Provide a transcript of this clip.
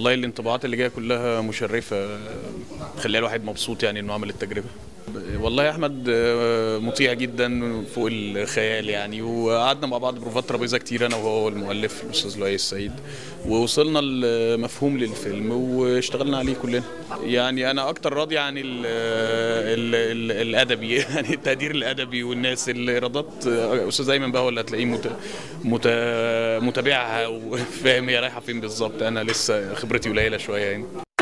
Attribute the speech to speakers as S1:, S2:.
S1: والله الانطباعات اللي جايه كلها مشرفه تخلي الواحد مبسوط يعني انه عمل التجربه والله يا احمد آه، مطيع جدا فوق الخيال يعني وقعدنا مع بعض بروفات ترابيزه كتير انا وهو المؤلف الاستاذ لؤي السيد ووصلنا لمفهوم للفيلم واشتغلنا عليه كلنا يعني انا اكتر راضي عن ال ال ال الادبي يعني التقدير الادبي والناس الايرادات آه، استاذ ايمن بقى هو اللي هتلاقيه مت مت متابعها وفاهم هي رايحه فين بالظبط انا لسه خبرتي قليله شويه يعني